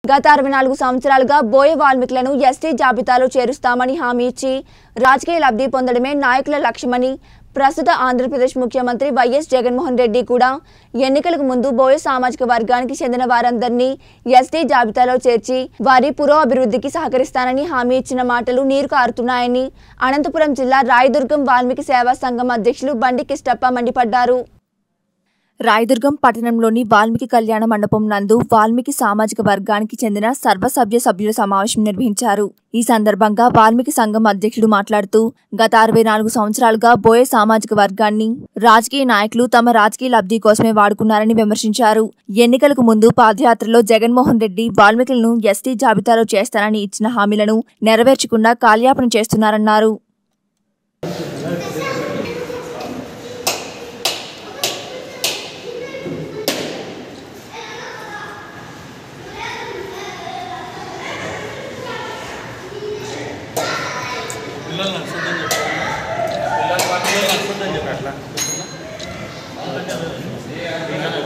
గత అరవై నాలుగు సంవత్సరాలుగా బోయ వాల్మీకులను ఎస్టీ జాబితాలో చేరుస్తామని హామీ ఇచ్చి రాజకీయ లబ్ధి పొందడమే నాయకుల లక్ష్యమని ప్రస్తుత ఆంధ్రప్రదేశ్ ముఖ్యమంత్రి వైఎస్ జగన్మోహన్ రెడ్డి కూడా ఎన్నికలకు ముందు బోయ సామాజిక వర్గానికి చెందిన వారందరినీ ఎస్టీ జాబితాలో చేర్చి వారి పురోభివృద్ధికి సహకరిస్తానని హామీ ఇచ్చిన మాటలు నీరు కారుతున్నాయని అనంతపురం జిల్లా రాయదుర్గం వాల్మీకి సేవా సంఘం అధ్యక్షులు బండి కిష్టప్ప మండిపడ్డారు రాయదుర్గం పట్టణంలోని వాల్మీకి కళ్యాణ మండపం నందు వాల్మీకి సామాజిక వర్గానికి చెందిన సర్వసభ్య సభ్యుల సమావేశం నిర్వహించారు ఈ సందర్భంగా వాల్మీకి సంఘం అధ్యక్షుడు మాట్లాడుతూ గత అరవై నాలుగు సంవత్సరాలుగా బోయే సామాజిక వర్గాన్ని రాజకీయ నాయకులు తమ రాజకీయ లబ్ధి కోసమే వాడుకున్నారని విమర్శించారు ఎన్నికలకు ముందు పాదయాత్రలో జగన్మోహన్ రెడ్డి వాల్మీకులను ఎస్టీ జాబితాలో చేస్తానని ఇచ్చిన హామీలను నెరవేర్చకుండా కాల్యాపన చేస్తున్నారన్నారు పిల్లలు నడుస్తుందని చెప్పారు పిల్లలు పిల్లలు నడుస్తుందని చెప్పి అట్లా